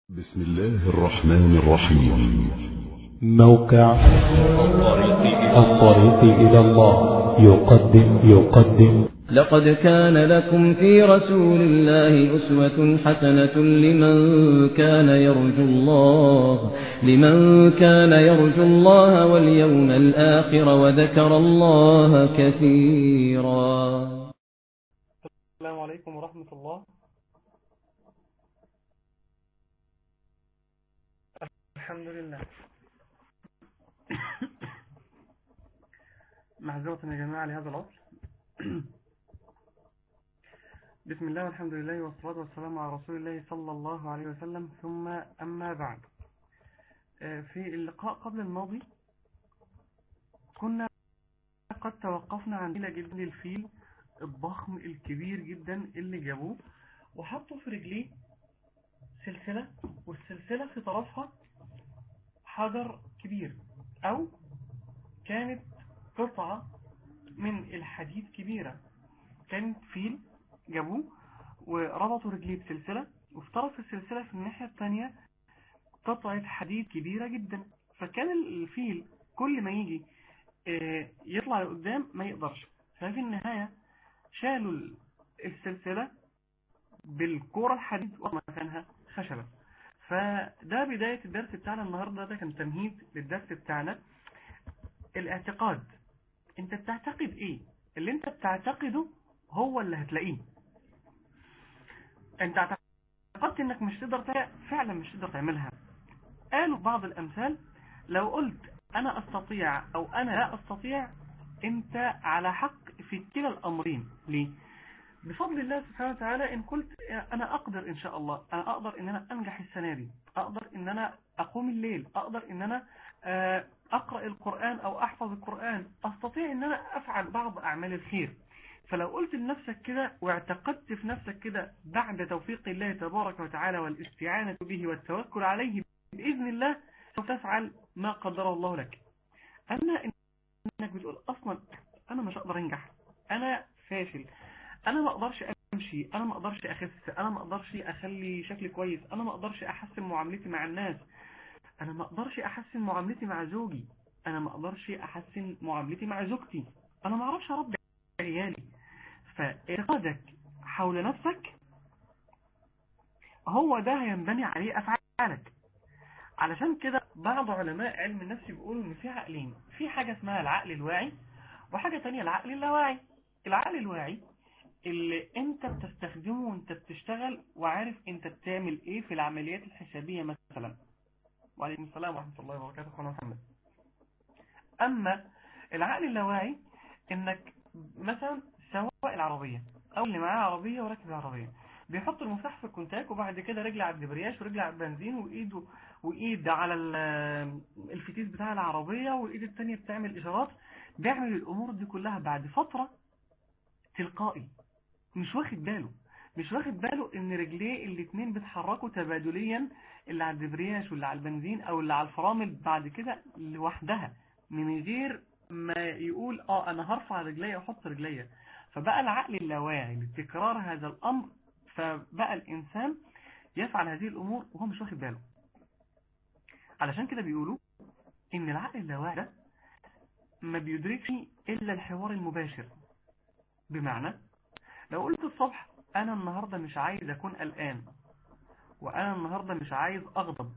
بسم الله الرحمن الرحيم موقع الطريق إلى الله يقدم يقدم لقد كان لكم في رسول الله أسوة حسنة لمن كان يرجو الله لمن كان يرجو الله واليوم الآخر وذكر الله كثيرا السلام عليكم ورحمة الله الحمد لله معذرة يا جماعة لهذا العطل بسم الله والحمد لله والصلاة والسلام على رسول الله صلى الله عليه وسلم ثم أما بعد في اللقاء قبل الماضي كنا قد توقفنا عن جدا الفيل الضخم الكبير جدا اللي جابوه وحطوا في رجليه سلسلة والسلسلة في طرفها حجر كبير أو كانت قطعة من الحديد كبيرة كانت فيل جابوه وربطوا رجليه بسلسلة وفي طرف السلسلة في الناحية الثانية قطعة حديد كبيرة جدا فكان الفيل كل ما يجي يطلع لقدام ما يقدرش ففي النهاية شالوا السلسلة بالكورة الحديد ومكانها خشبة فده بداية الدرس بتاعنا النهاردة ده كان تمهيد للدرس بتاعنا الاعتقاد انت بتعتقد ايه اللي انت بتعتقده هو اللي هتلاقيه انت اعتقدت انك مش تقدر تعمل فعلا مش تقدر تعملها قالوا بعض الامثال لو قلت انا استطيع او انا لا استطيع انت على حق في كلا الامرين ليه بفضل الله سبحانه وتعالى ان قلت انا اقدر ان شاء الله انا اقدر ان انا انجح السنة دي اقدر ان انا اقوم الليل اقدر ان انا اقرأ القرآن او احفظ القرآن استطيع ان انا افعل بعض اعمال الخير فلو قلت لنفسك كده واعتقدت في نفسك كده بعد توفيق الله تبارك وتعالى والاستعانة به والتوكل عليه بإذن الله ستفعل ما قدر الله لك أما إنك بتقول أصلا أنا مش هقدر أنجح أنا فاشل أنا ما أقدرش أمشي أنا ما أقدرش أخس أنا ما أقدرش أخلي شكلي كويس أنا ما أقدرش أحسن معاملتي مع الناس أنا ما أقدرش أحسن معاملتي مع زوجي أنا ما أقدرش أحسن معاملتي مع زوجتي أنا ما أعرفش أربي عيالي فإرادك حول نفسك هو ده هينبني عليه أفعالك علشان كده بعض علماء علم النفس بيقولوا ان في عقلين في حاجة اسمها العقل الواعي وحاجة تانية العقل اللاواعي العقل الواعي اللي انت بتستخدمه وانت بتشتغل وعارف انت بتعمل ايه في العمليات الحسابية مثلا وعليكم السلام ورحمة الله وبركاته اخوانا محمد اما العقل اللاواعي انك مثلا سواق العربية او اللي معاه عربية وراكب العربية بيحط المفتاح في الكونتاك وبعد كده رجل على الدبرياج ورجل على البنزين وايده وايد على الفتيس بتاع العربية والايد التانية بتعمل اشارات بيعمل الامور دي كلها بعد فترة تلقائي مش واخد باله مش واخد باله ان رجليه الاتنين بيتحركوا تبادليا اللي على الدبرياج واللي على البنزين او اللي على الفرامل بعد كده لوحدها من غير ما يقول اه انا هرفع رجليا واحط رجليا فبقى العقل اللاواعي لتكرار هذا الامر فبقى الانسان يفعل هذه الامور وهو مش واخد باله علشان كده بيقولوا ان العقل اللاواعي ده ما بيدركش الا الحوار المباشر بمعنى لو قلت الصبح انا النهاردة مش عايز اكون قلقان وانا النهاردة مش عايز اغضب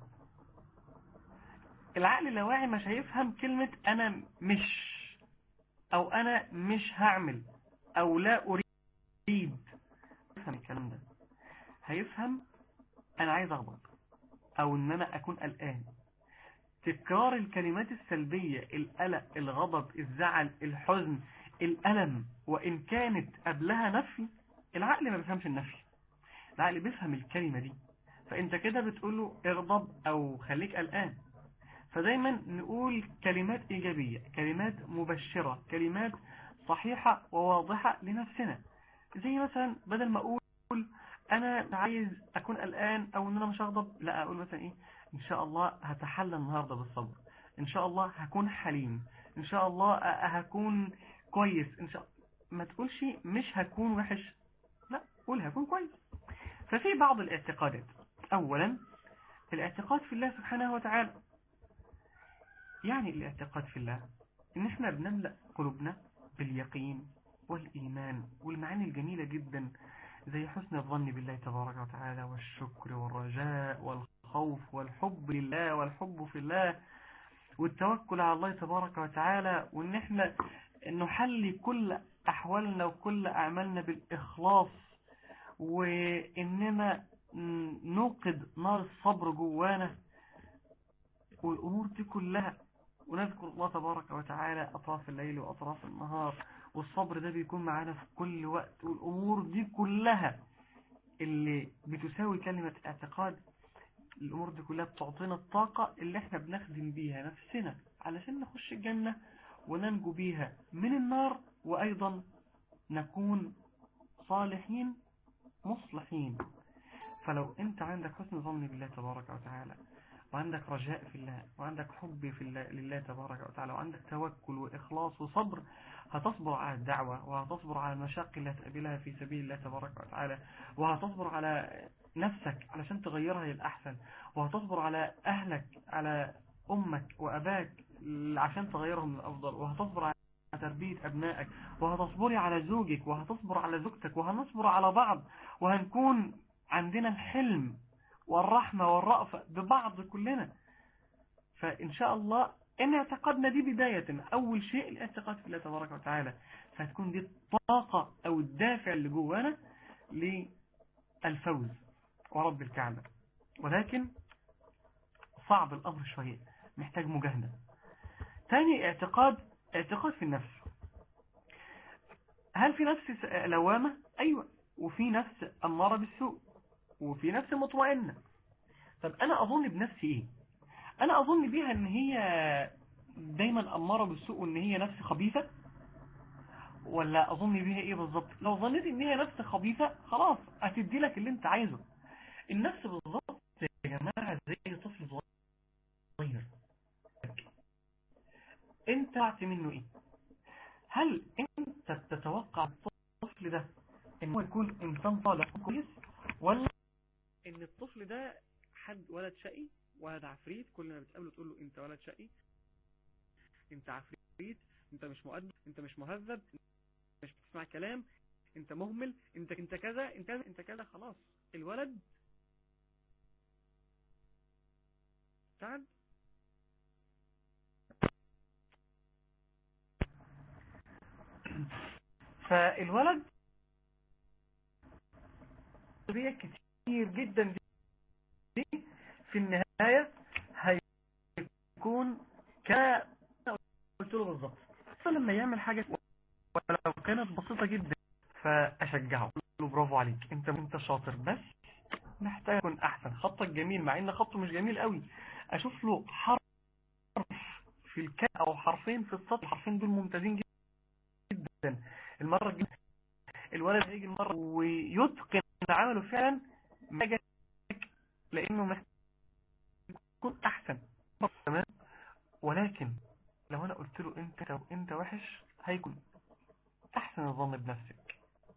العقل اللاواعي مش هيفهم كلمة انا مش او انا مش هعمل او لا اريد يفهم الكلام ده هيفهم انا عايز اغضب او ان انا اكون قلقان تكرار الكلمات السلبية القلق الغضب الزعل الحزن الألم وإن كانت قبلها نفي العقل ما بيفهمش النفي العقل بيفهم الكلمة دي فأنت كده بتقوله اغضب أو خليك قلقان فدايما نقول كلمات إيجابية كلمات مبشرة كلمات صحيحة وواضحة لنفسنا زي مثلا بدل ما أقول أنا عايز أكون قلقان أو أن أنا مش هغضب لا أقول مثلا إيه إن شاء الله هتحلى النهاردة بالصبر إن شاء الله هكون حليم إن شاء الله هكون كويس إن شاء ما تقولش مش هكون وحش لا قول هكون كويس ففي بعض الاعتقادات أولا الاعتقاد في الله سبحانه وتعالى يعني الاعتقاد في الله ان احنا بنملأ قلوبنا باليقين والإيمان والمعاني الجميلة جدا زي حسن الظن بالله تبارك وتعالى والشكر والرجاء والخوف والحب لله والحب في الله والتوكل على الله تبارك وتعالى وان احنا نحلي كل احوالنا وكل اعمالنا بالاخلاص واننا نوقد نار الصبر جوانا والامور دي كلها ونذكر الله تبارك وتعالى اطراف الليل واطراف النهار والصبر ده بيكون معانا في كل وقت والامور دي كلها اللي بتساوي كلمة اعتقاد الامور دي كلها بتعطينا الطاقة اللي احنا بنخدم بيها نفسنا علشان نخش الجنة وننجو بيها من النار وايضا نكون صالحين مصلحين فلو انت عندك حسن ظن بالله تبارك وتعالى وعندك رجاء في الله وعندك حب في الله لله تبارك وتعالى وعندك توكل وإخلاص وصبر هتصبر على الدعوة وهتصبر على المشاق اللي هتقابلها في سبيل الله تبارك وتعالى وهتصبر على نفسك علشان تغيرها للأحسن وهتصبر على أهلك على أمك وأباك عشان تغيرهم للأفضل وهتصبر على تربية أبنائك وهتصبري على زوجك وهتصبر على زوجتك وهنصبر على بعض وهنكون عندنا الحلم والرحمة والرأفة ببعض كلنا فإن شاء الله إن اعتقدنا دي بداية أول شيء الاعتقاد في الله تبارك وتعالى فهتكون دي الطاقة أو الدافع اللي جوانا للفوز ورب الكعبة ولكن صعب الأمر شوية محتاج مجاهدة تاني اعتقاد اعتقاد في النفس هل في نفس لوامة أيوة وفي نفس أمارة بالسوء وفي نفس مطمئنة طب أنا أظن بنفسي إيه أنا أظن بيها إن هي دايما أمارة بالسوء وإن هي نفس خبيثة ولا أظن بيها إيه بالظبط لو ظنيت إن هي نفس خبيثة خلاص هتدي لك اللي أنت عايزه النفس بالظبط يا جماعة زي طفل صغير أنت تعطي منه إيه هل أنت تتوقع الطفل ده إنه يكون إنسان صالح كويس ولا ان الطفل ده حد ولد شقي ولد عفريت كل ما بتقابله تقول له انت ولد شقي انت عفريت انت مش مؤدب انت مش مهذب انت مش بتسمع كلام انت مهمل انت انت كذا انت كذا انت كذا خلاص الولد سعد فالولد تربية كتير جدا دي في النهاية هيكون كما قلت له بالظبط لما يعمل حاجة ولو كانت بسيطة جدا فأشجعه أقول له برافو عليك انت انت شاطر بس محتاج يكون احسن خطك جميل مع ان خطه مش جميل قوي اشوف له حرف في الكاء او حرفين في السطر الحرفين دول ممتازين جدا المرة الجاية الولد هيجي المرة ويتقن عمله فعلا محتاج لانه محتاج يكون احسن تمام ولكن لو انا قلت له انت انت وحش هيكون احسن الظن بنفسك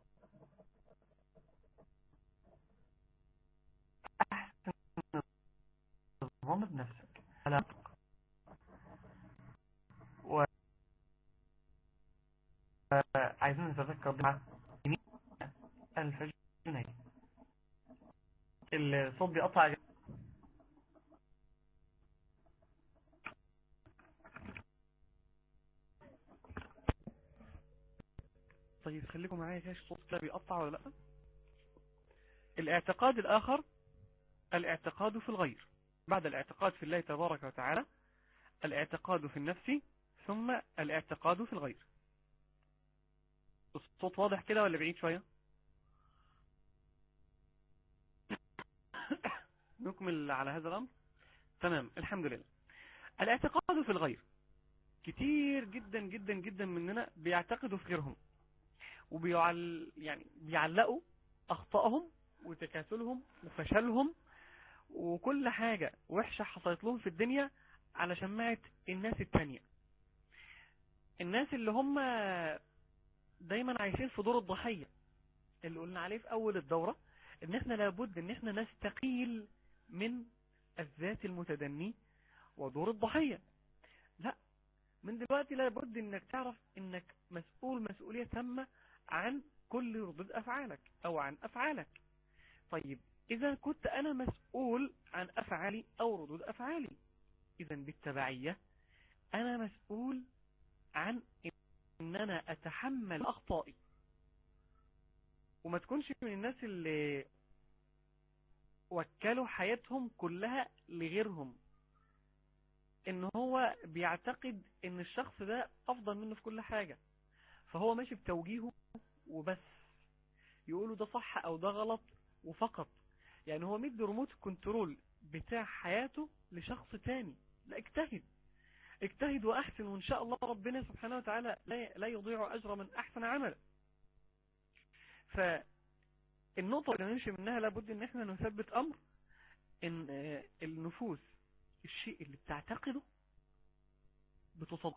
احسن الظن بنفسك لا و عايزين نتذكر مع الف جنيه الصوت بيقطع طيب خليكم معايا كده الصوت كده بيقطع ولا لا الاعتقاد الاخر الاعتقاد في الغير بعد الاعتقاد في الله تبارك وتعالى الاعتقاد في النفس ثم الاعتقاد في الغير الصوت واضح كده ولا بعيد شوية نكمل على هذا الأمر تمام الحمد لله الاعتقاد في الغير كتير جدا جدا جدا مننا بيعتقدوا في غيرهم وبيعل يعني بيعلقوا أخطائهم وتكاسلهم وفشلهم وكل حاجة وحشة حصلت لهم في الدنيا على شماعة الناس التانية الناس اللي هم دايما عايشين في دور الضحية اللي قلنا عليه في أول الدورة ان احنا لابد ان احنا نستقيل من الذات المتدني ودور الضحية لا من دلوقتي لابد انك تعرف انك مسؤول مسؤولية تامة عن كل ردود افعالك او عن افعالك طيب اذا كنت انا مسؤول عن افعالي او ردود افعالي اذا بالتبعية انا مسؤول عن ان انا اتحمل اخطائي وما تكونش من الناس اللي وكلوا حياتهم كلها لغيرهم ان هو بيعتقد ان الشخص ده افضل منه في كل حاجة فهو ماشي بتوجيهه وبس يقولوا ده صح او ده غلط وفقط يعني هو مد ريموت كنترول بتاع حياته لشخص تاني لا اجتهد اجتهد واحسن وان شاء الله ربنا سبحانه وتعالى لا يضيع اجر من احسن عمل فالنقطة اللي نمشي منها لابد ان احنا نثبت امر ان النفوس الشيء اللي بتعتقده بتصدق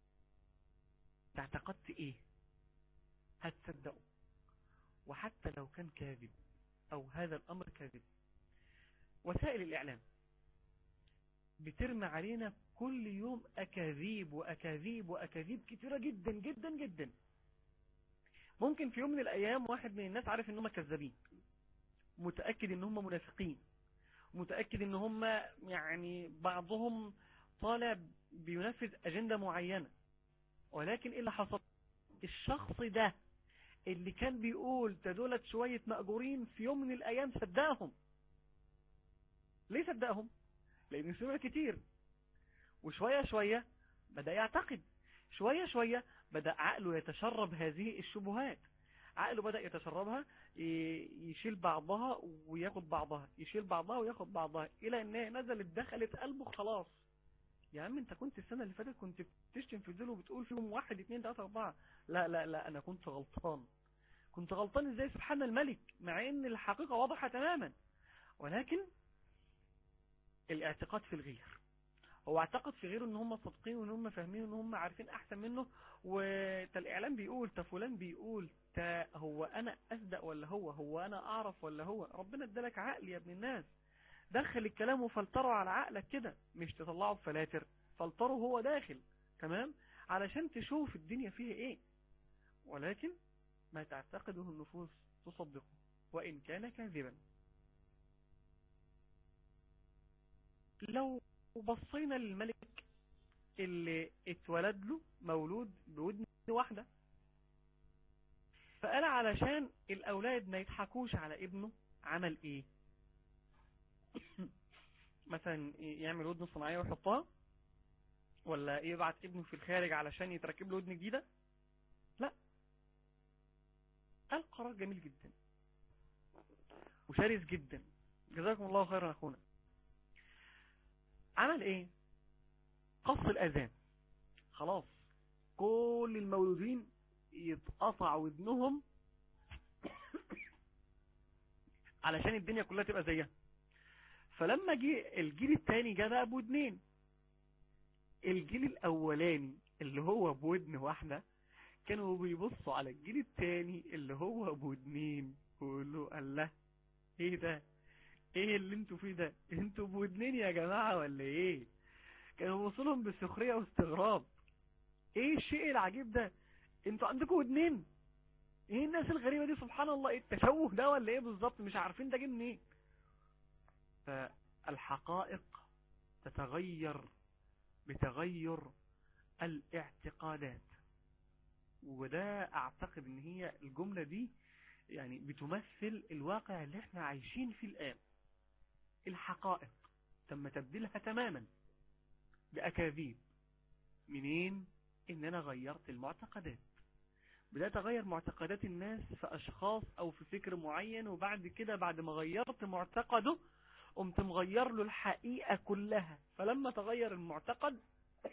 اعتقدت ايه هتصدقه وحتى لو كان كاذب او هذا الامر كاذب وسائل الاعلام بترمي علينا كل يوم اكاذيب واكاذيب واكاذيب كتيرة جدا جدا جدا ممكن في يوم من الايام واحد من الناس عارف ان هم كذابين متأكد ان هم منافقين متأكد ان هم يعني بعضهم طالع بينفذ اجندة معينة ولكن ايه اللي حصل الشخص ده اللي كان بيقول تدولت شوية مأجورين في يوم من الايام صدقهم ليه صدقهم لان سمع كتير وشوية شوية بدأ يعتقد شوية شوية بدأ عقله يتشرب هذه الشبهات عقله بدأ يتشربها يشيل بعضها وياخد بعضها يشيل بعضها وياخد بعضها الى انها نزلت دخلت قلبه خلاص يا عم انت كنت السنة اللي فاتت كنت بتشتم في دول وبتقول فيهم واحد اتنين تلاتة اربعة لا لا لا انا كنت غلطان كنت غلطان ازاي سبحان الملك مع ان الحقيقة واضحة تماما ولكن الاعتقاد في الغير هو اعتقد في غيره ان هم صادقين وان هم فاهمين وان هم عارفين احسن منه والاعلام بيقول فلان بيقول تا هو انا اصدق ولا هو هو انا اعرف ولا هو ربنا ادالك عقل يا ابن الناس دخل الكلام وفلتره على عقلك كده مش تطلعه بفلاتر فلتره هو داخل تمام علشان تشوف الدنيا فيها ايه ولكن ما تعتقده النفوس تصدقه وان كان كاذبا لو وبصينا للملك اللي اتولد له مولود بودن واحدة فقال علشان الاولاد ما يضحكوش على ابنه عمل ايه مثلا يعمل ودن صناعية ويحطها ولا يبعت ابنه في الخارج علشان يتركب له ودن جديدة لا قال قرار جميل جدا وشرس جدا جزاكم الله خيرا اخونا عمل ايه قص الاذان خلاص كل المولودين يتقطع ودنهم علشان الدنيا كلها تبقى زيها فلما جه الجيل التاني جه بقى بودنين الجيل الاولاني اللي هو بودن واحدة كانوا بيبصوا على الجيل التاني اللي هو بودنين ويقولوا الله ايه ده ايه اللي انتوا فيه ده انتوا بودنين يا جماعة ولا ايه كانوا وصلهم بسخرية واستغراب ايه الشيء العجيب ده انتوا عندكم ودنين ايه الناس الغريبة دي سبحان الله ايه التشوه ده ولا ايه بالظبط مش عارفين ده جه منين فالحقائق تتغير بتغير الاعتقادات وده اعتقد ان هي الجملة دي يعني بتمثل الواقع اللي احنا عايشين فيه الآن الحقائق تم تبديلها تماما بأكاذيب منين ان انا غيرت المعتقدات بدأت اغير معتقدات الناس في اشخاص او في فكر معين وبعد كده بعد ما غيرت معتقده قمت مغير له الحقيقة كلها فلما تغير المعتقد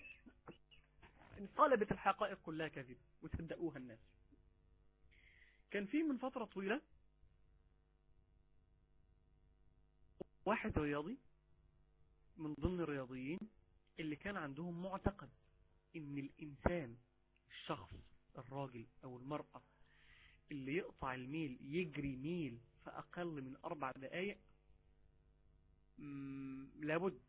انقلبت الحقائق كلها كذب وصدقوها الناس كان في من فترة طويلة واحد رياضي من ضمن الرياضيين اللي كان عندهم معتقد ان الانسان الشخص الراجل او المرأة اللي يقطع الميل يجري ميل في اقل من اربع دقايق لابد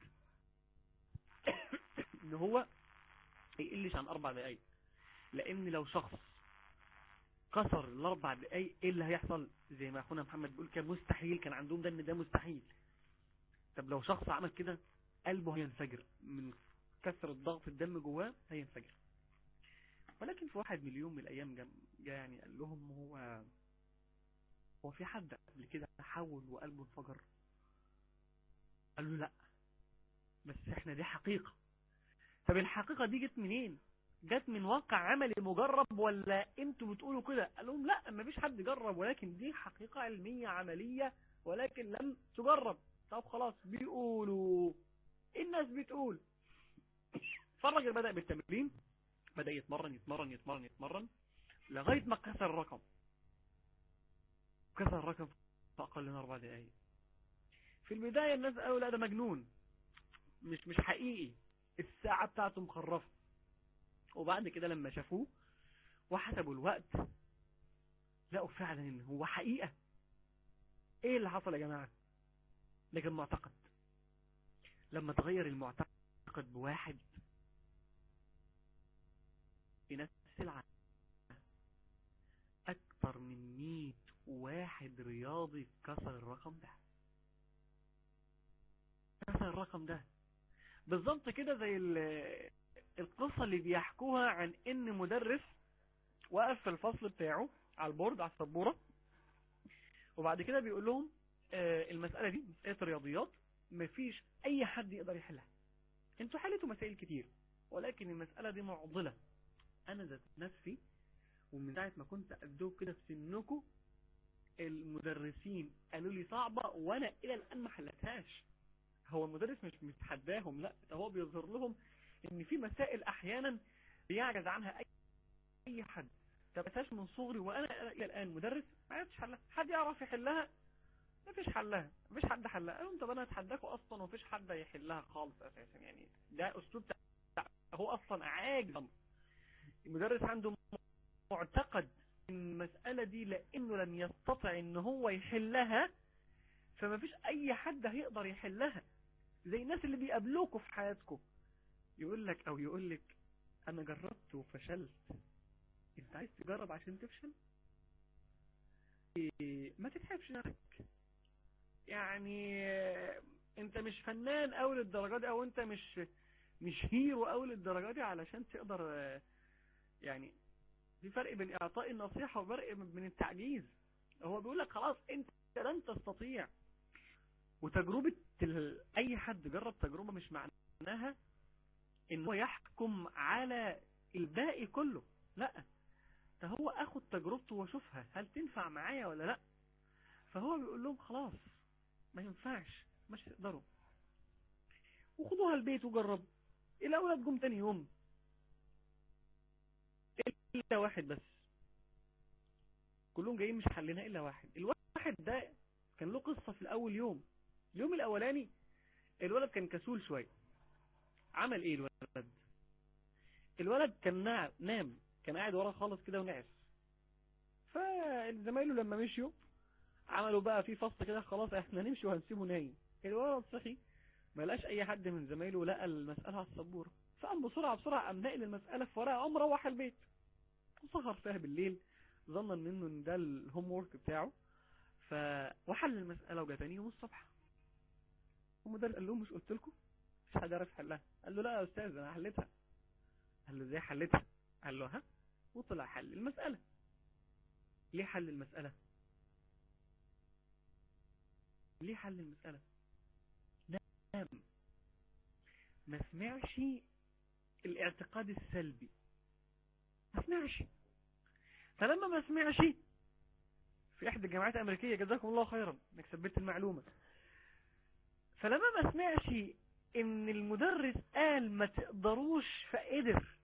ان هو يقلش عن اربع دقايق لان لو شخص كسر الاربع دقايق ايه اللي هيحصل زي ما اخونا محمد بيقول كان مستحيل كان عندهم ده ان ده مستحيل طب لو شخص عمل كده قلبه هينفجر من كسر الضغط الدم جواه هينفجر ولكن في واحد من اليوم من الايام جا جا يعني قال لهم هو هو في حد قبل كده حول وقلبه انفجر قالوا لا بس احنا دي حقيقة طب الحقيقة دي جت منين جت من واقع عملي مجرب ولا انتوا بتقولوا كده قال لهم لا مفيش حد جرب ولكن دي حقيقة علمية عملية ولكن لم تجرب طب خلاص بيقولوا الناس بتقول فالراجل بدأ بالتمرين بدأ يتمرن يتمرن يتمرن يتمرن لغاية ما كسر الرقم كسر الرقم في أقل من أربع دقايق في البداية الناس قالوا لا ده مجنون مش مش حقيقي الساعة بتاعته مخرفة وبعد كده لما شافوه وحسبوا الوقت لقوا فعلا ان هو حقيقة ايه اللي حصل يا جماعة ده كان معتقد لما تغير المعتقد بواحد في نفس العالم اكتر من 100 واحد رياضي كسر الرقم ده كسر الرقم ده بالظبط كده زي القصة اللي بيحكوها عن ان مدرس وقف في الفصل بتاعه على البورد على السبورة وبعد كده بيقول لهم آه المسألة دي مسألة رياضيات مفيش اي حد يقدر يحلها انتوا حلتوا مسائل كتير ولكن المسألة دي معضلة انا ذات نفسي ومن ساعة ما كنت قدوه كده في سنكم المدرسين قالوا لي صعبة وانا الى الان ما حلتهاش هو المدرس مش متحداهم لا ده هو بيظهر لهم ان في مسائل احيانا بيعجز عنها اي اي حد تبساش من صغري وانا الى الان مدرس ما عرفتش حلها حد يعرف يحلها ما فيش حلها ما فيش حد حلها قالوا طب انا اتحداكوا اصلا ومفيش حد يحلها خالص اساسا يعني ده اسلوب هو اصلا عاجز المدرس عنده معتقد ان المسألة دي لانه لم يستطع ان هو يحلها فما فيش اي حد هيقدر يحلها زي الناس اللي بيقابلوكوا في حياتكم يقول لك او يقول لك انا جربت وفشلت انت عايز تجرب عشان تفشل إيه ما تتحبش نفسك يعني انت مش فنان او للدرجة دي او انت مش مش هيرو او للدرجة دي علشان تقدر يعني في فرق بين اعطاء النصيحة وفرق بين التعجيز هو بيقول لك خلاص انت لن تستطيع وتجربة اي حد جرب تجربة مش معناها ان هو يحكم على الباقي كله لا ده هو اخد تجربته واشوفها هل تنفع معايا ولا لا فهو بيقول لهم خلاص ما ينفعش مش تقدروا وخدوها البيت وجربوا الاولاد جم تاني يوم الا واحد بس كلهم جايين مش حلنا الا واحد الواحد ده كان له قصة في الاول يوم اليوم الاولاني الولد كان كسول شوية عمل ايه الولد الولد كان نام نام كان قاعد ورا خالص كده ونعس فزمايله لما مشيوا عملوا بقى في فصل كده خلاص احنا نمشي وهنسيبه نايم الولد صحي ما لقاش اي حد من زمايله لقى المسألة على السبورة فقام بسرعة بسرعة قام نقل المسألة في ورقة قام روح البيت وسهر فيها بالليل ظنا منه ان ده الهوم وورك بتاعه ف وحل المسألة وجا تاني يوم الصبح المدرس قال لهم مش قلت لكم مش حد يعرف يحلها قال له لا يا استاذ انا حليتها قال له ازاي حلتها قال له ها وطلع حل المسألة ليه حل المسألة ليه حل المسألة نام ما سمعش الاعتقاد السلبي ما سمعش فلما ما سمعش في احدى الجامعات الامريكية جزاكم الله خيرا انك ثبت المعلومة فلما ما سمعش ان المدرس قال ما تقدروش فقدر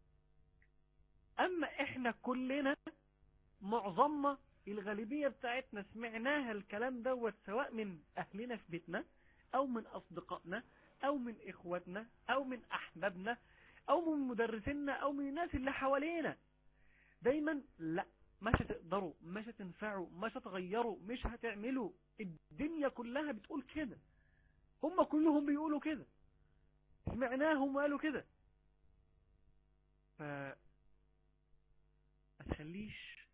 اما احنا كلنا معظمنا الغالبية بتاعتنا سمعناها الكلام دوت سواء من اهلنا في بيتنا او من اصدقائنا او من اخواتنا او من احبابنا او من مدرسينا او من الناس اللي حوالينا دايما لا مش هتقدروا مش هتنفعوا مش هتغيروا مش هتعملوا الدنيا كلها بتقول كده هم كلهم بيقولوا كده سمعناهم وقالوا كده ف ما تخليش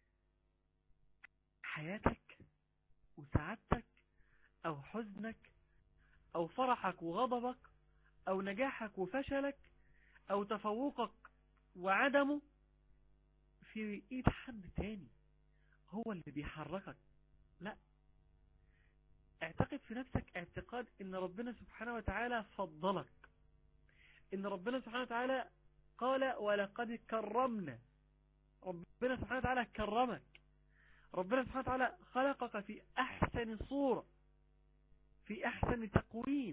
حياتك وسعادتك او حزنك او فرحك وغضبك او نجاحك وفشلك او تفوقك وعدمه في ايد حد تاني هو اللي بيحركك لا اعتقد في نفسك اعتقاد ان ربنا سبحانه وتعالى فضلك ان ربنا سبحانه وتعالى قال ولقد كرمنا ربنا سبحانه وتعالى كرمك ربنا سبحانه وتعالى خلقك في احسن صورة في احسن تقويم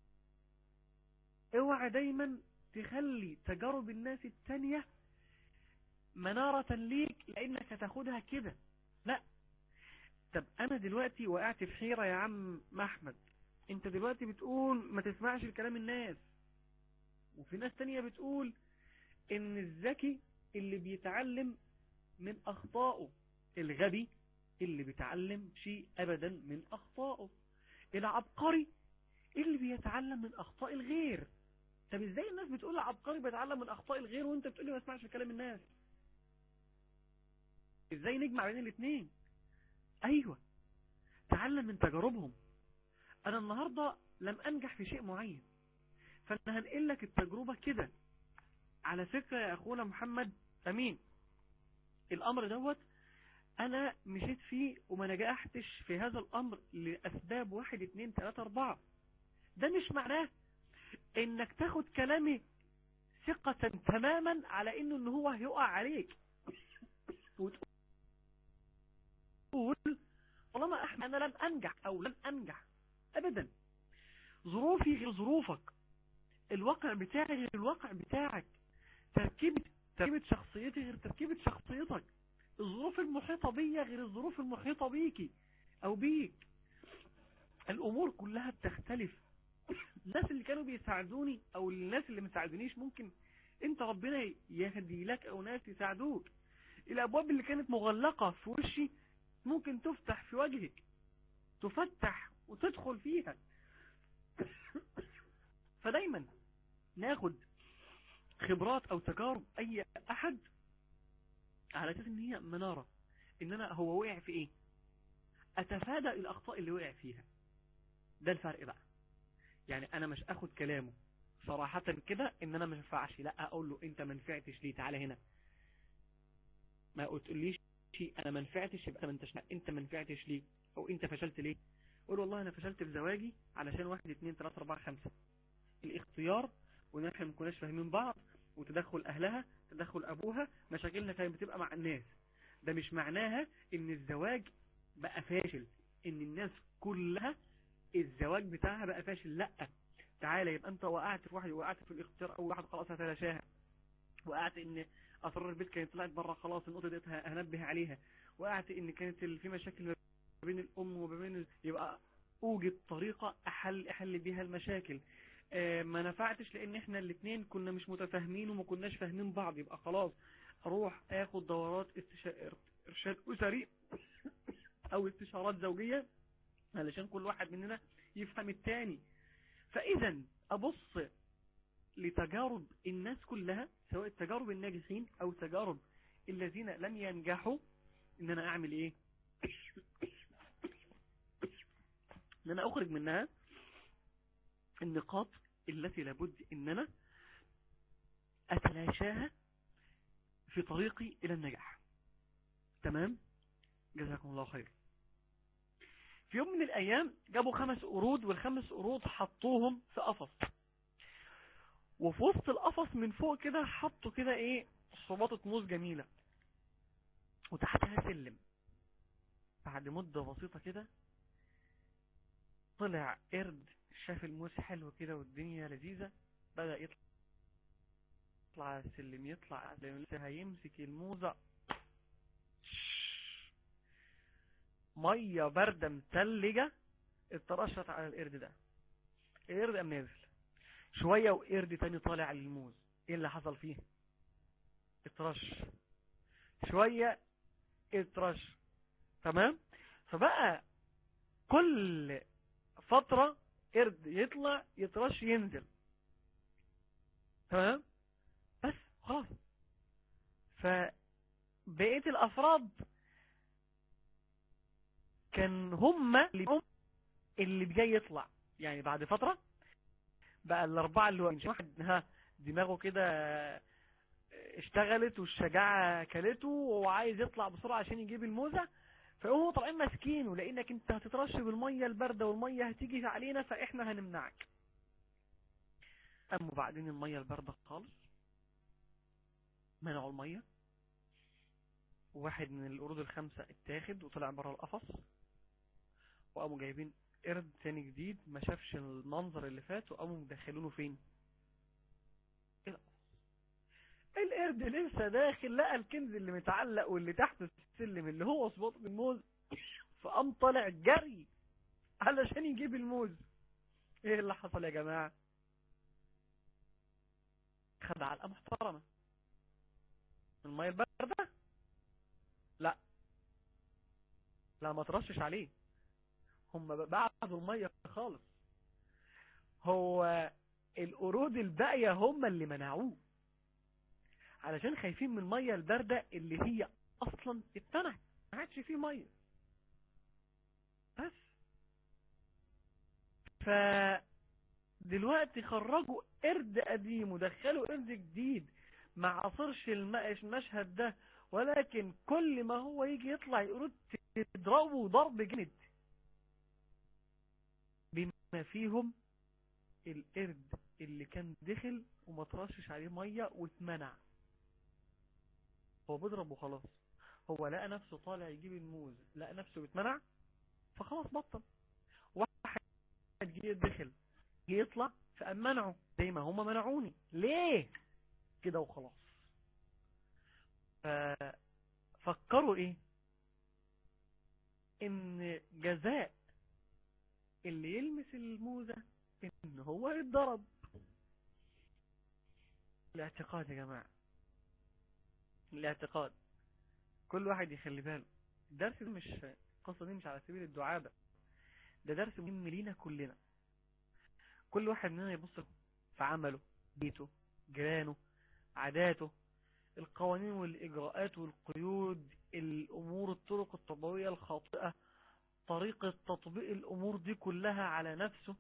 اوعى دايما تخلي تجارب الناس التانية منارة ليك لانك تاخدها كده لا طب انا دلوقتي وقعت في حيرة يا عم احمد انت دلوقتي بتقول ما تسمعش الكلام الناس وفي ناس تانية بتقول ان الذكي اللي بيتعلم من اخطائه الغبي اللي بيتعلم شيء ابدا من اخطائه العبقري اللي بيتعلم من اخطاء الغير طب ازاي الناس بتقول العبقري بيتعلم من اخطاء الغير وانت بتقول لي ما اسمعش كلام الناس ازاي نجمع بين الاثنين ايوه تعلم من تجاربهم انا النهاردة لم انجح في شيء معين فانا هنقل لك التجربة كده على فكرة يا اخونا محمد امين الامر دوت انا مشيت فيه وما نجحتش في هذا الامر لاسباب واحد اتنين تلاتة اربعة ده مش معناه انك تاخد كلامي ثقة تماما على انه ان هو هيقع عليك وتقول طالما احنا انا لن انجح او لن انجح ابدا ظروفي غير ظروفك الواقع بتاعي غير الواقع بتاعك تركيبة تركيبة شخصيتي غير تركيبة شخصيتك الظروف المحيطة بيا غير الظروف المحيطة بيكي او بيك الامور كلها بتختلف الناس اللي كانوا بيساعدوني او الناس اللي مساعدونيش ممكن انت ربنا يهدي لك او ناس يساعدوك الابواب اللي كانت مغلقة في وشي ممكن تفتح في وجهك تفتح وتدخل فيها فدايما ناخد خبرات او تجارب اي احد على اساس ان هي منارة ان انا هو وقع في ايه اتفادى الاخطاء اللي وقع فيها ده الفرق بقى يعني انا مش اخد كلامه صراحة كده ان انا ما ينفعش لا اقول له انت ما نفعتش ليه تعالى هنا ما قلتليش انا ما نفعتش يبقى ما انتش انت ما نفعتش ليه او انت فشلت ليه قول والله انا فشلت في زواجي علشان واحد اتنين تلاتة اربعة خمسة الاختيار وان احنا ما كناش فاهمين بعض وتدخل اهلها تدخل ابوها مشاكلنا كانت بتبقى مع الناس ده مش معناها ان الزواج بقى فاشل ان الناس كلها الزواج بتاعها بقى فاشل لا تعالى يبقى انت وقعت في واحد وقعت في الاختيار او واحد خلاص هتلاشاها وقعت ان اسرار البيت كانت طلعت بره خلاص النقطه ديت هنبه عليها وقعت ان كانت في مشاكل ما بين الام وما بين ال... يبقى اوجد طريقه احل احل بيها المشاكل آه ما نفعتش لان احنا الاثنين كنا مش متفاهمين وما كناش فاهمين بعض يبقى خلاص اروح اخد دورات استشا... ارشاد اسري او استشارات زوجيه علشان كل واحد مننا يفهم التاني فاذا ابص لتجارب الناس كلها سواء تجارب الناجحين او تجارب الذين لم ينجحوا ان انا اعمل ايه ان انا اخرج منها النقاط التي لابد ان انا اتلاشاها في طريقي الى النجاح تمام جزاكم الله خير في يوم من الايام جابوا خمس قرود والخمس قرود حطوهم في قفص وفي وسط القفص من فوق كده حطوا كده ايه صباطة موز جميلة وتحتها سلم بعد مدة بسيطة كده طلع قرد شاف الموز حلو كده والدنيا لذيذة بدأ يطلع يطلع السلم يطلع لسه هيمسك الموزة مية باردة متلجة اترشت على القرد ده القرد قام نازل شوية وقرد تاني طالع على الموز ايه اللي حصل فيه اترش شوية اترش تمام فبقى كل فترة قرد يطلع يترش ينزل تمام بس خلاص فبقية الافراد كان هم اللي هم اللي جاي يطلع يعني بعد فترة بقى الاربعة اللي هو مش واحد ها دماغه كده اشتغلت والشجاعة كلته وعايز يطلع بسرعة عشان يجيب الموزة فيقوموا طالعين ماسكينه لانك انت هتترش بالمية الباردة والمية هتيجي علينا فاحنا هنمنعك قاموا بعدين المية الباردة خالص منعوا المية واحد من القرود الخمسة اتاخد وطلع بره القفص وقاموا جايبين قرد تاني جديد ما شافش المنظر اللي فات وقاموا مدخلونه فين القفص القرد لسه داخل لقى الكنز اللي متعلق واللي تحت السلم اللي هو صباط الموز فقام طالع جري علشان يجيب الموز ايه اللي حصل يا جماعة خد علقة محترمة المية الباردة لا لا ما ترشش عليه هم بعدوا المية خالص هو القرود الباقية هم اللي منعوه علشان خايفين من المية الباردة اللي هي اصلا اتنعت ما عادش فيه مية بس ف دلوقتي خرجوا قرد قديم ودخلوا قرد جديد ما عصرش المشهد ده ولكن كل ما هو يجي يطلع يقرد تضربه ضرب جامد بما فيهم القرد اللي كان دخل وما ترشش عليه مية واتمنع هو بيضرب وخلاص هو لقى نفسه طالع يجيب الموز لقى نفسه بيتمنع فخلاص بطل واحد جه دخل جه يطلع فقام منعه زي ما هم منعوني ليه كده وخلاص ففكروا ايه ان جزاء اللي يلمس الموزة ان هو يتضرب الاعتقاد يا جماعة الاعتقاد كل واحد يخلي باله الدرس ده مش القصة دي مش على سبيل الدعابة ده درس مهم لينا كلنا كل واحد مننا يبص في عمله بيته جيرانه عاداته القوانين والإجراءات والقيود الأمور الطرق التربوية الخاطئة طريقة تطبيق الأمور دي كلها على نفسه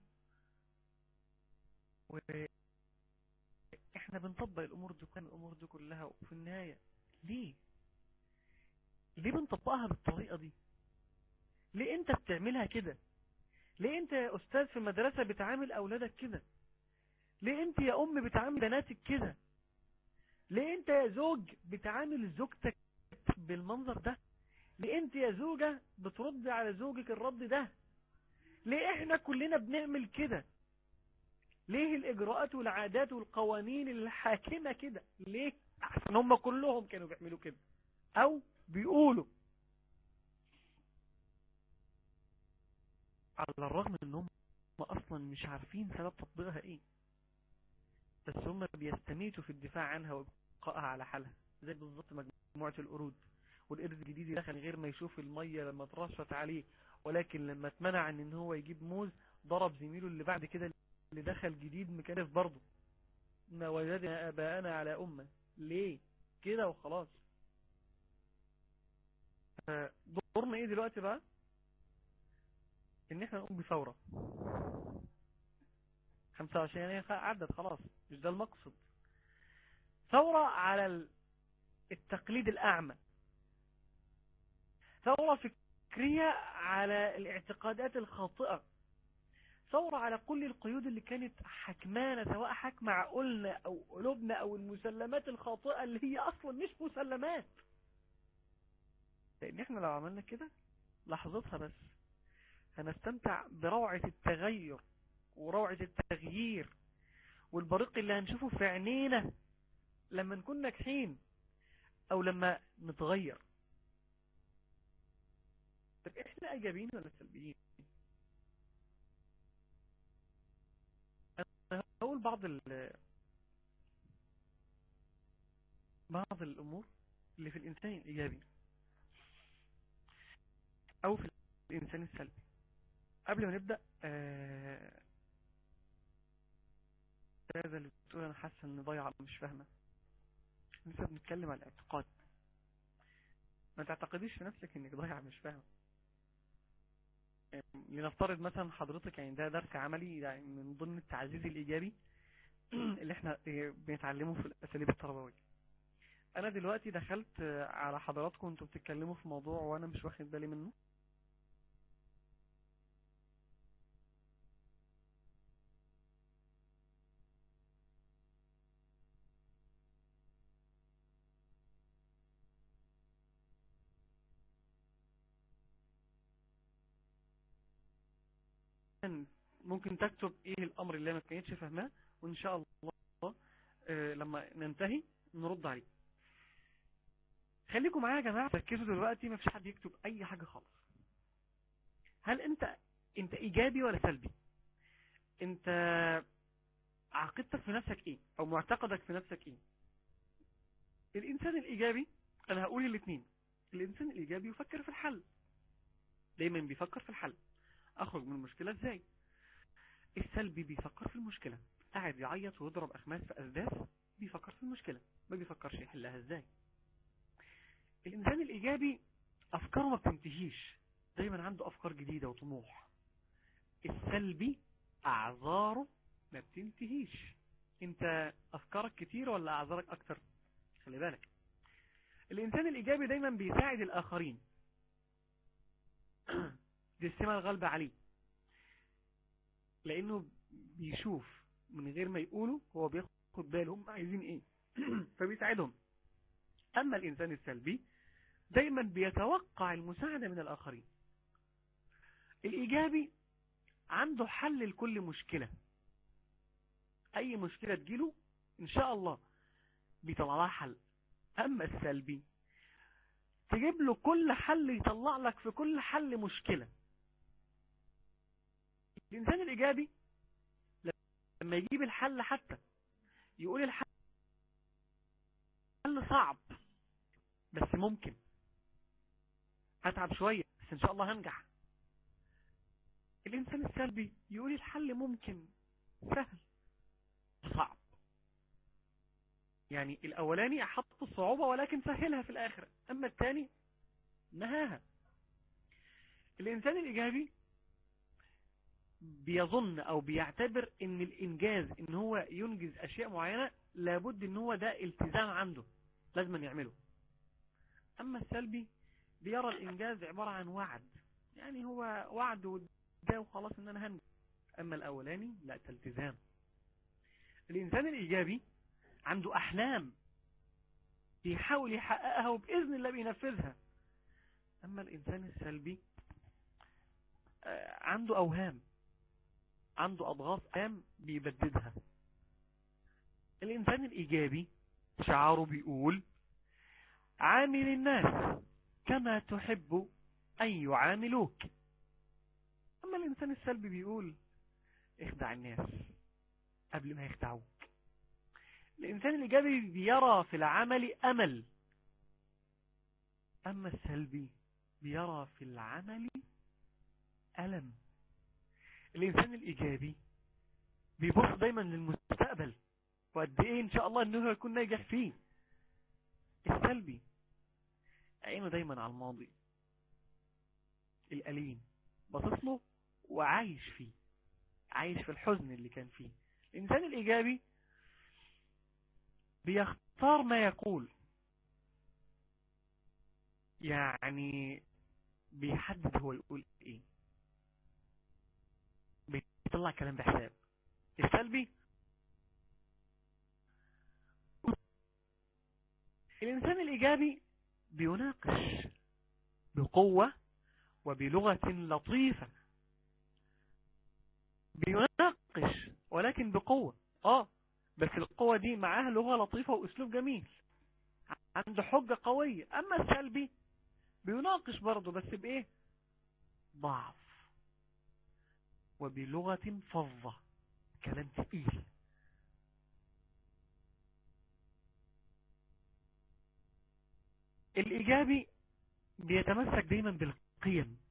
وإحنا بنطبق الأمور دي كان الأمور دي كلها وفي النهاية ليه ليه بنطبقها بالطريقة دي ليه انت بتعملها كده ليه انت يا استاذ في المدرسة بتعامل اولادك كده ليه انت يا ام بتعامل بناتك كده ليه انت يا زوج بتعامل زوجتك بالمنظر ده ليه انت يا زوجة بترد على زوجك الرد ده ليه احنا كلنا بنعمل كده ليه الاجراءات والعادات والقوانين الحاكمة كده ليه احسن هم كلهم كانوا بيعملوا كده او بيقولوا على الرغم ان هم اصلا مش عارفين سبب تطبيقها ايه بس هم بيستميتوا في الدفاع عنها وابقائها على حالها زي بالظبط مجموعة القرود والقرد الجديد دخل غير ما يشوف المية لما ترشت عليه ولكن لما اتمنع ان ان هو يجيب موز ضرب زميله اللي بعد كده اللي دخل جديد مكانف برضه ما وجدنا اباءنا على امه ليه كده وخلاص دورنا ايه دلوقتي بقى ان احنا نقوم بثورة 25 يناير عدت خلاص مش ده المقصد ثورة على التقليد الاعمى ثورة فكرية على الاعتقادات الخاطئة ثورة على كل القيود اللي كانت حكمانة سواء حكم عقولنا او قلوبنا او المسلمات الخاطئة اللي هي اصلا مش مسلمات لان احنا لو عملنا كده لحظتها بس هنستمتع بروعة التغير وروعة التغيير والبريق اللي هنشوفه في عينينا لما نكون ناجحين او لما نتغير طب احنا ايجابيين ولا سلبيين انا هقول بعض ال بعض الامور اللي في الانسان الايجابي او في الانسان السلبي قبل ما نبدأ آه الاستاذه اللي بتقول انا حاسه اني ضايعه مش فاهمه لسه بنتكلم عن الاعتقاد ما تعتقديش في نفسك انك ضايعه مش فاهمه لنفترض مثلا حضرتك يعني ده درس عملي يعني من ضمن التعزيز الايجابي اللي احنا بنتعلمه في الاساليب التربويه انا دلوقتي دخلت على حضراتكم انتوا بتتكلموا في موضوع وانا مش واخد بالي منه ممكن تكتب ايه الامر اللي ما كانتش فاهماه وان شاء الله آه لما ننتهي نرد عليه خليكم معايا يا جماعه ركزوا دلوقتي ما فيش حد يكتب اي حاجه خالص هل انت انت ايجابي ولا سلبي انت عقيدتك في نفسك ايه او معتقدك في نفسك ايه الانسان الايجابي انا هقول الاثنين الانسان الايجابي يفكر في الحل دايما بيفكر في الحل اخرج من المشكلة ازاي السلبي بيفكر في المشكلة قاعد يعيط ويضرب اخماس في اسداس بيفكر في المشكلة ما بيفكرش يحلها ازاي الانسان الايجابي افكاره ما بتنتهيش دايما عنده افكار جديدة وطموح السلبي اعذاره ما بتنتهيش انت افكارك كتير ولا اعذارك اكتر خلي بالك الانسان الايجابي دايما بيساعد الاخرين دي السمة الغالبة عليه لانه بيشوف من غير ما يقولوا هو بياخد باله هم عايزين ايه فبيساعدهم اما الانسان السلبي دايما بيتوقع المساعدة من الاخرين الايجابي عنده حل لكل مشكلة اي مشكلة تجيله ان شاء الله بيطلع لها حل اما السلبي تجيب له كل حل يطلع لك في كل حل مشكلة الإنسان الإيجابي لما يجيب الحل حتى يقول الحل صعب بس ممكن هتعب شوية بس إن شاء الله هنجح الإنسان السلبي يقول الحل ممكن سهل صعب يعني الأولاني حط الصعوبة ولكن سهلها في الآخر أما الثاني نهاها الإنسان الإيجابي بيظن أو بيعتبر إن الإنجاز إن هو ينجز أشياء معينة لابد إن هو ده التزام عنده لازم يعمله أما السلبي بيرى الإنجاز عبارة عن وعد يعني هو وعد وده وخلاص إن أنا هنجز أما الأولاني لا تلتزام الإنسان الإيجابي عنده أحلام بيحاول يحققها وبإذن الله بينفذها أما الإنسان السلبي عنده أوهام عنده أضغاث أم بيبددها الإنسان الإيجابي شعاره بيقول عامل الناس كما تحب أن يعاملوك أما الإنسان السلبي بيقول اخدع الناس قبل ما يخدعوك الإنسان الإيجابي بيرى في العمل أمل أما السلبي بيرى في العمل ألم الإنسان الإيجابي بيبص دايما للمستقبل وقد إيه إن شاء الله أنه يكون ناجح فيه السلبي عينه دايما على الماضي الأليم باصص له وعايش فيه عايش في الحزن اللي كان فيه الإنسان الإيجابي بيختار ما يقول يعني بيحدد هو يقول ايه بيطلع كلام بحساب السلبي الإنسان الإيجابي بيناقش بقوة وبلغة لطيفة بيناقش ولكن بقوة اه بس القوة دي معاها لغة لطيفة واسلوب جميل عنده حجة قوية اما السلبي بيناقش برضه بس بايه ضعف وبلغة فظة كلام تقيل الايجابي بيتمسك دايما بالقيم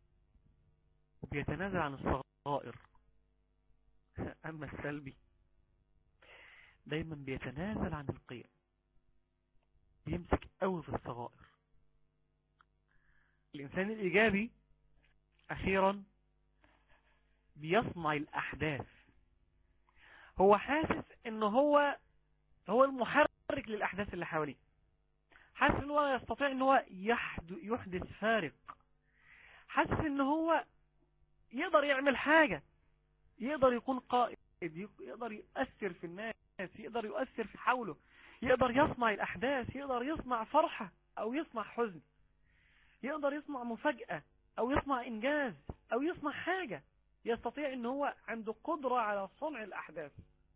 وبيتنازل عن الصغائر اما السلبي دايما بيتنازل عن القيم بيمسك قوي في الصغائر الإنسان الإيجابي أخيرا بيصنع الأحداث هو حاسس إنه هو هو المحرك للأحداث اللي حواليه حاسس إنه هو يستطيع إنه هو يحدث فارق حاسس إنه هو يقدر يعمل حاجة يقدر يكون قائد يقدر يؤثر في الناس يقدر يؤثر في حوله يقدر يصنع الأحداث يقدر يصنع فرحة أو يصنع حزن يقدر يصنع مفاجأة أو يصنع إنجاز أو يصنع حاجة يستطيع أن هو عنده قدرة على صنع الأحداث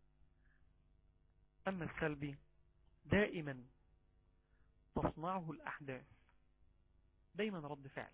أما السلبي دائما تصنعه الأحداث دايما رد فعل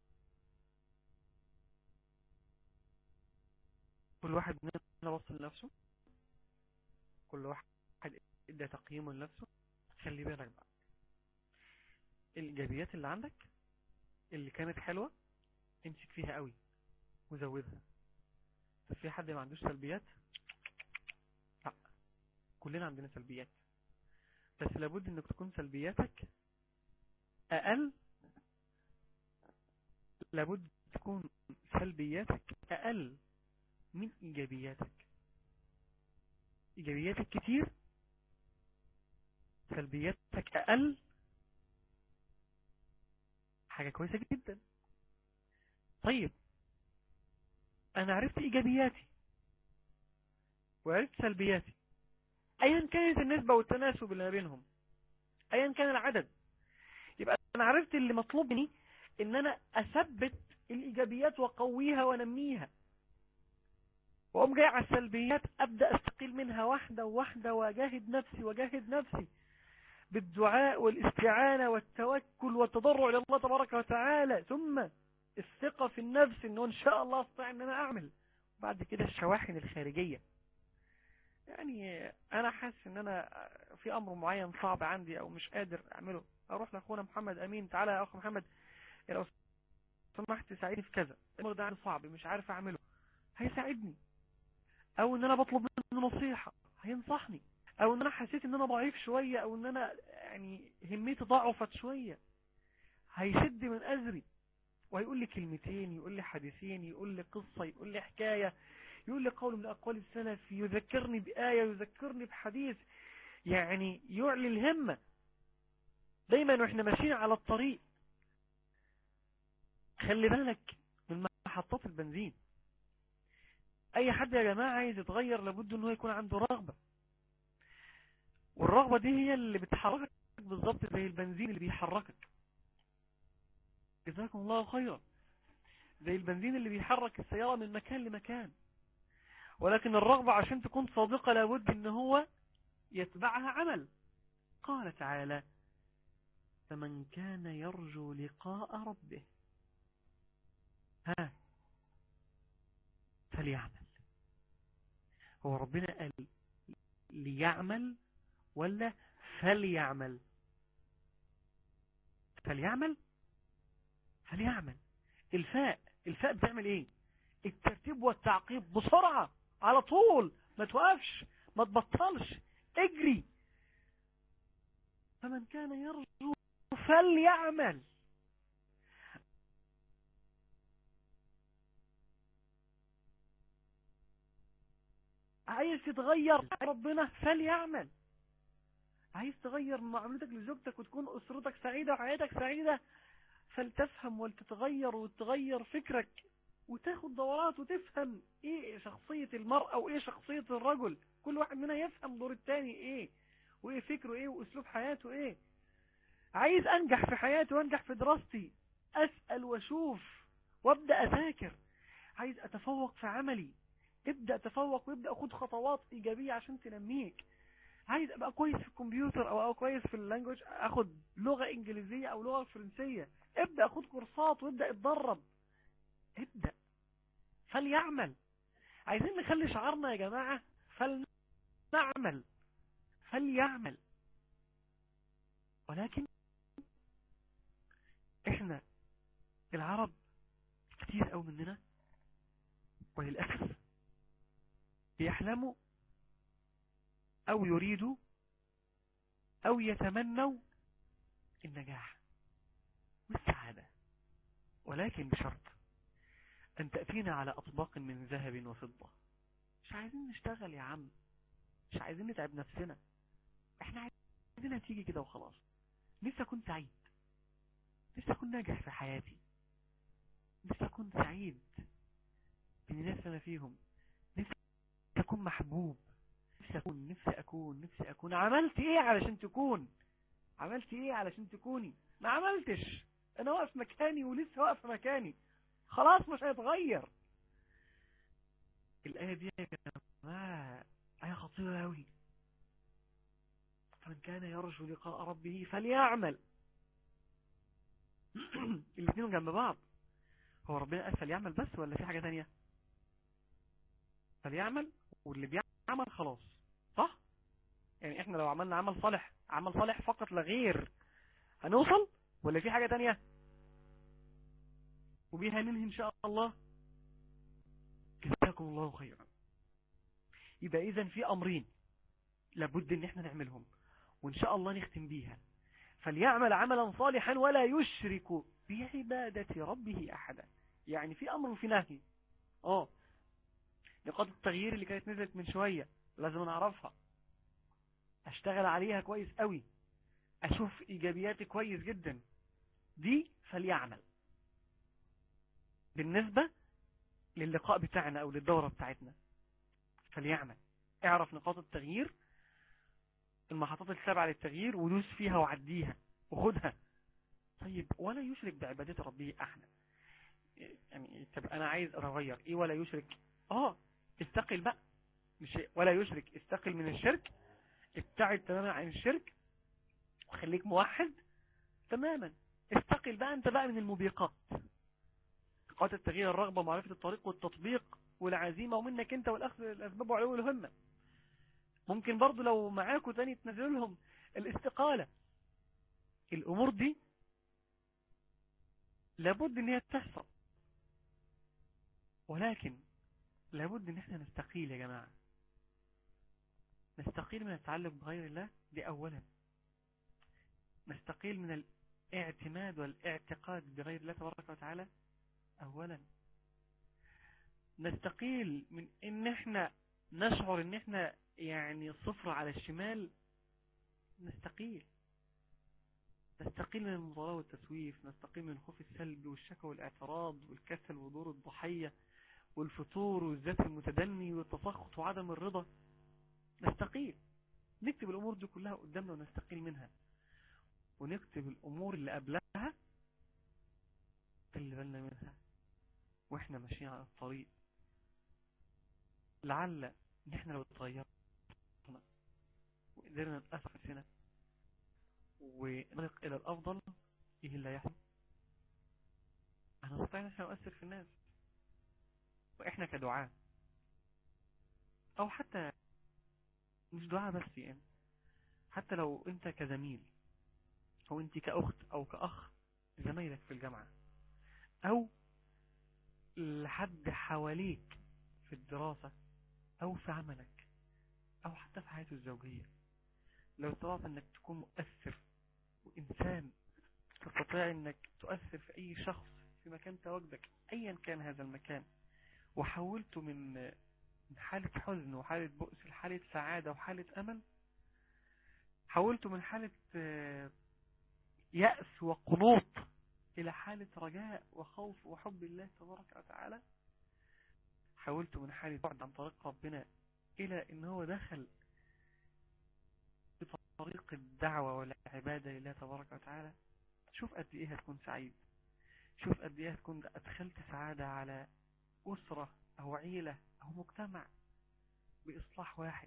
كل واحد مننا بص لنفسه كل واحد ادى تقييمه لنفسه خلي بالك بقى الإيجابيات اللي عندك اللي كانت حلوة امسك فيها قوي وزودها طب في حد ما عندوش سلبيات لا كلنا عندنا سلبيات بس لابد انك تكون سلبياتك اقل لابد تكون سلبياتك اقل من ايجابياتك ايجابياتك كتير سلبياتك اقل حاجة كويسة جدا طيب انا عرفت ايجابياتي وعرفت سلبياتي ايا كانت النسبة والتناسب اللي ما بينهم ايا كان العدد يبقى انا عرفت اللي مطلوب مني ان انا اثبت الايجابيات واقويها وانميها واقوم جاي على السلبيات ابدا استقيل منها واحدة واحدة واجاهد نفسي واجاهد نفسي بالدعاء والاستعانة والتوكل والتضرع إلى الله تبارك وتعالى ثم الثقة في النفس انه ان شاء الله استطيع ان انا اعمل بعد كده الشواحن الخارجية يعني انا حاسس ان انا في امر معين صعب عندي او مش قادر اعمله اروح لاخونا محمد امين تعالى يا اخو محمد لو سمحت ساعدني في كذا الامر ده صعب مش عارف اعمله هيساعدني او ان انا بطلب منه نصيحة هينصحني او ان انا حسيت ان انا ضعيف شوية او ان انا يعني هميتي ضعفت شوية هيشد من ازري وهيقول لي كلمتين يقول لي حديثين يقول لي قصة يقول لي حكاية يقول لي قول من اقوال السلف يذكرني بآية يذكرني بحديث يعني يعلي الهمة دايما واحنا ماشيين على الطريق خلي بالك من محطات البنزين اي حد يا جماعة عايز يتغير لابد انه يكون عنده رغبة والرغبة دي هي اللي بتحركك بالظبط زي البنزين اللي بيحركك جزاكم الله خيرا زي البنزين اللي بيحرك السيارة من مكان لمكان ولكن الرغبة عشان تكون صادقة لابد ان هو يتبعها عمل قال تعالى فمن كان يرجو لقاء ربه ها فليعمل هو ربنا قال ليعمل ولا فليعمل فليعمل فليعمل الفاء الفاء بتعمل ايه الترتيب والتعقيب بسرعة على طول ما توقفش ما تبطلش اجري فمن كان يرجو فليعمل عايز تتغير ربنا فليعمل عايز تغير معاملتك لزوجتك وتكون أسرتك سعيدة وحياتك سعيدة فلتفهم ولتتغير وتغير فكرك وتاخد دورات وتفهم ايه شخصية المرأة وايه شخصية الرجل كل واحد منها يفهم دور التاني ايه وايه فكره ايه واسلوب حياته ايه عايز انجح في حياتي وانجح في دراستي اسأل واشوف وابدأ اذاكر عايز اتفوق في عملي ابدأ تفوق وابدأ اخد خطوات ايجابية عشان تنميك عايز ابقى كويس في الكمبيوتر او ابقى كويس في اللانجوج اخد لغة انجليزية او لغة فرنسية ابدأ اخد كورسات وابدأ اتدرب ابدأ فليعمل عايزين نخلي شعارنا يا جماعة فلنعمل فليعمل ولكن احنا العرب كتير قوي مننا وللأسف بيحلموا أو يريدوا أو يتمنوا النجاح والسعادة ولكن بشرط أن تأتينا على أطباق من ذهب وفضة مش عايزين نشتغل يا عم مش عايزين نتعب نفسنا احنا عايزينها تيجي كده وخلاص نفسي أكون سعيد نفسي أكون ناجح في حياتي نفسي أكون سعيد بالناس اللي أنا فيهم نفسي أكون محبوب نفسي أكون نفسي أكون نفسي أكون عملت إيه علشان تكون عملت إيه علشان تكوني ما عملتش أنا واقف مكاني ولسه واقف مكاني خلاص مش هيتغير الآية دي يا جماعة آية خطيرة أوي فمن كان يرجو لقاء ربه فليعمل الاثنين جنب بعض هو ربنا قال فليعمل بس ولا في حاجة تانية فليعمل واللي بيعمل خلاص صح يعني احنا لو عملنا عمل صالح عمل صالح فقط لا غير هنوصل ولا في حاجة تانية وبيها ننهي ان شاء الله جزاكم الله خيرا يبقى اذا في امرين لابد ان احنا نعملهم وان شاء الله نختم بيها فليعمل عملا صالحا ولا يشرك بعبادة ربه احدا يعني في امر وفي نهي اه نقاط التغيير اللي كانت نزلت من شوية لازم نعرفها اشتغل عليها كويس قوي اشوف ايجابياتي كويس جدا دي فليعمل بالنسبة للقاء بتاعنا او للدورة بتاعتنا فليعمل اعرف نقاط التغيير المحطات السبعة للتغيير ودوس فيها وعديها وخدها طيب ولا يشرك بعبادة ربه احنا يعني طب انا عايز اتغير ايه ولا يشرك اه استقل بقى مش ولا يشرك استقل من الشرك ابتعد تماما عن الشرك وخليك موحد تماما استقل بقى انت بقى من الموبقات نقاط التغيير الرغبة ومعرفة الطريق والتطبيق والعزيمة ومنك انت والاخذ الاسباب وعلو الهمة ممكن برضو لو معاكوا تاني تنزل لهم الاستقالة الامور دي لابد ان هي تحصل ولكن لابد ان احنا نستقيل يا جماعة نستقيل من التعلق بغير الله دي اولا نستقيل من الاعتماد والاعتقاد بغير الله تبارك وتعالى اولا نستقيل من ان احنا نشعر ان احنا يعني صفر على الشمال نستقيل نستقيل من المضاراة والتسويف نستقيل من الخوف السلبي والشكوى والاعتراض والكسل ودور الضحية والفتور والذات المتدني والتسخط وعدم الرضا نستقيل نكتب الأمور دي كلها قدامنا ونستقيل منها ونكتب الأمور اللي قبلها اللي بالنا منها واحنا ماشيين على الطريق لعل ان احنا لو تغيرنا وقدرنا نتأثر نفسنا ونلق الى الافضل ايه اللي هيحصل هنستطيع ان احنا نؤثر في الناس واحنا كدعاء او حتى مش دعاء بس يعني حتى لو انت كزميل او انت كاخت او كاخ زميلك في الجامعة او لحد حواليك في الدراسة او في عملك او حتى في حياته الزوجية لو استطعت انك تكون مؤثر وانسان تستطيع انك تؤثر في اي شخص في مكان تواجدك ايا كان هذا المكان وحولته من من حالة حزن وحالة بؤس لحالة سعادة وحالة امل حولته من حالة يأس وقنوط الى حالة رجاء وخوف وحب الله تبارك وتعالى حولته من حالة بعد عن طريق ربنا الى ان هو دخل بطريق الدعوة والعبادة لله تبارك وتعالى شوف قد ايه هتكون سعيد شوف قد ايه هتكون ادخلت سعادة على اسرة او عيلة او مجتمع باصلاح واحد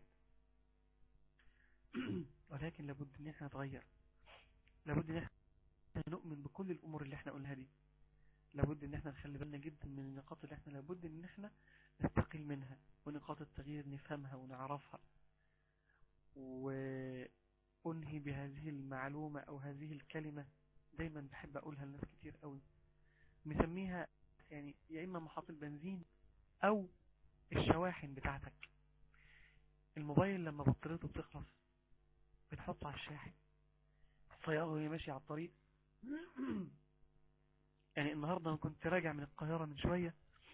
ولكن لابد ان احنا نتغير لابد ان احنا نؤمن بكل الامور اللي احنا قلناها دي لابد ان احنا نخلي بالنا جدا من النقاط اللي احنا لابد ان احنا نستقل منها ونقاط التغيير نفهمها ونعرفها وانهي بهذه المعلومة او هذه الكلمة دايما بحب اقولها لناس كتير قوي مسميها يعني يا اما محطة بنزين او الشواحن بتاعتك الموبايل لما بطاريته بتخلص بنحطه على الشاحن السيارة وهي ماشية على الطريق يعني النهاردة أنا كنت راجع من القاهرة من شوية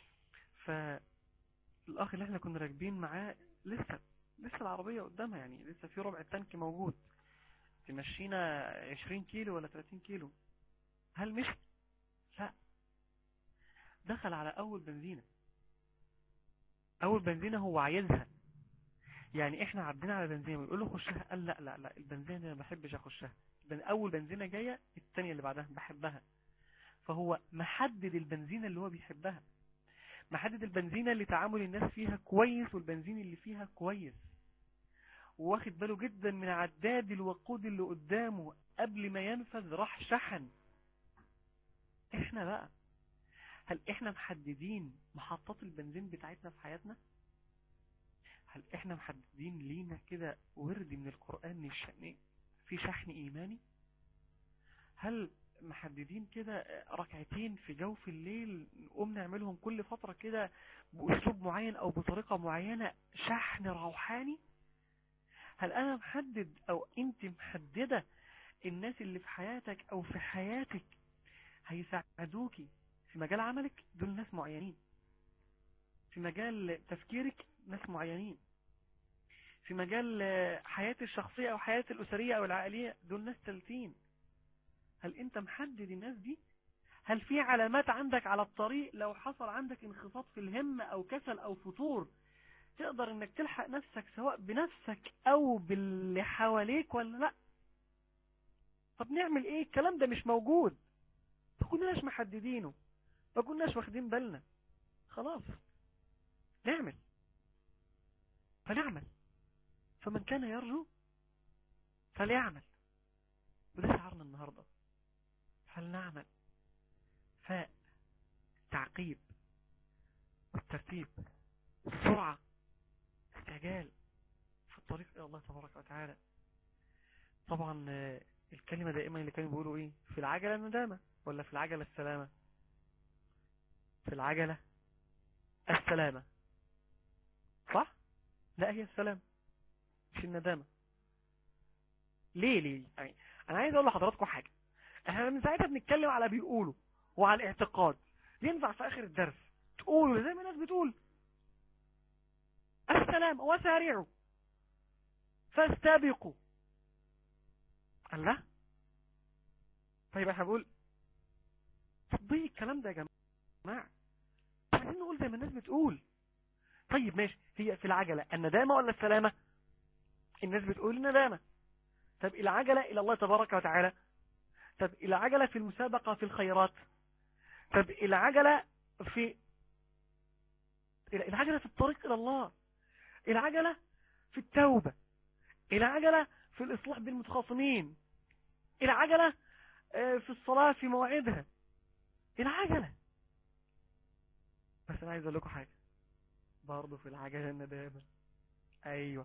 فالأخ اللي احنا كنا راكبين معاه لسه لسه العربية قدامها يعني لسه في ربع التانك موجود تمشينا 20 كيلو ولا 30 كيلو هل مشي؟ لا دخل على أول بنزينة أول بنزينة هو عايزها يعني احنا عدينا على بنزينة بيقول له خشها قال لا لا لا البنزينة دي انا ما بحبش اخشها بن- اول بنزينة جاية التانية اللي بعدها بحبها فهو محدد البنزينة اللي هو بيحبها محدد البنزينة اللي تعامل الناس فيها كويس والبنزين اللي فيها كويس واخد باله جدا من عداد الوقود اللي قدامه قبل ما ينفذ راح شحن احنا بقى هل احنا محددين محطات البنزين بتاعتنا في حياتنا هل احنا محددين لينا كده ورد من القرآن الشأن في شحن ايماني هل محددين كده ركعتين في جوف الليل نقوم نعملهم كل فترة كده بأسلوب معين أو بطريقة معينة شحن روحاني هل أنا محدد أو أنت محددة الناس اللي في حياتك أو في حياتك هيساعدوكي في مجال عملك دول ناس معينين في مجال تفكيرك ناس معينين في مجال حياتي الشخصية أو حياتي الأسرية أو العائلية دول ناس تلتين هل انت محدد الناس دي هل في علامات عندك على الطريق لو حصل عندك انخفاض في الهمة او كسل او فتور تقدر انك تلحق نفسك سواء بنفسك او باللي حواليك ولا لا طب نعمل ايه الكلام ده مش موجود ما كناش محددينه ما كناش واخدين بالنا خلاص نعمل فنعمل فمن كان يرجو فليعمل وده شعارنا النهارده فلنعمل فالتعقيب والترتيب والسرعة استعجال في الطريق إلى الله تبارك وتعالى طبعا الكلمة دائما اللي كانوا بيقولوا ايه في العجلة الندامة ولا في العجلة السلامة في العجلة السلامة صح لا هي السلام مش الندامة ليه ليه يعني انا عايز اقول لحضراتكم حاجة احنا من ساعتها بنتكلم على بيقولوا وعلى الاعتقاد ينفع في اخر الدرس تقولوا زي ما الناس بتقول السلام وسارعوا فاستبقوا الله طيب احنا بقول تطبيق الكلام ده يا جماعة عايزين نقول زي ما الناس بتقول طيب ماشي هي في العجلة الندامة ولا السلامة الناس بتقول الندامة طب العجلة إلى الله تبارك وتعالى طب العجلة في المسابقة في الخيرات طب العجلة في العجلة في الطريق إلى الله العجلة في التوبة العجلة في الإصلاح بين المتخاصمين العجلة في الصلاة في مواعيدها العجلة بس أنا عايز أقول لكم حاجة برضه في العجلة الندامة أيوة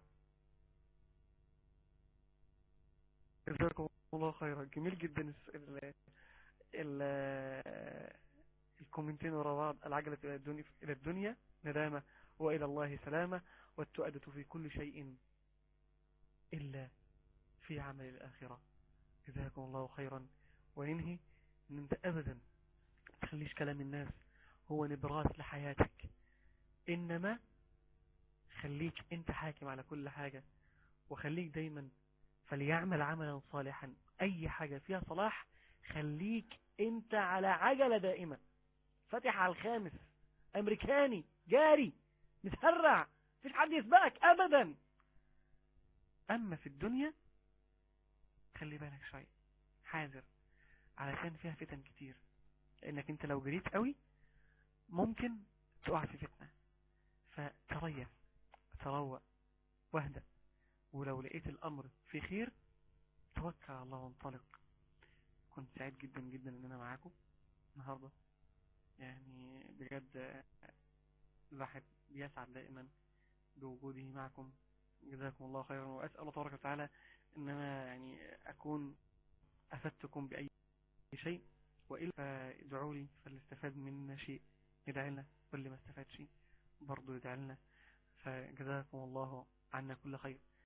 جزاكم الله خيرا جميل جدا ال ال الكومنتين ورا بعض العجلة إلى الدنيا, إلى الدنيا ندامة وإلى الله سلامة والتؤدة في كل شيء إلا في عمل الآخرة جزاكم الله خيرا وننهي ان انت ابدا تخليش كلام الناس هو نبراس لحياتك انما خليك انت حاكم على كل حاجة وخليك دايما فليعمل عملا صالحا اي حاجة فيها صلاح خليك انت على عجلة دائمة فتح على الخامس امريكاني جاري متهرع مفيش حد يسبقك ابدا اما في الدنيا خلي بالك شوية حاذر علشان فيها فتن كتير لانك انت لو جريت قوي ممكن تقع في فتنة فتريث تروق واهدأ ولو لقيت الامر في خير توكل على الله وانطلق كنت سعيد جدا جدا ان انا معاكم النهاردة يعني بجد الواحد بيسعد دائما بوجوده معكم جزاكم الله خيرا واسأل الله تبارك وتعالى ان انا يعني اكون افدتكم باي شيء وإلا فادعوا لي فاللي استفاد منا شيء يدعي لنا واللي ما استفاد شيء برضه يدعي لنا فجزاكم الله عنا كل خير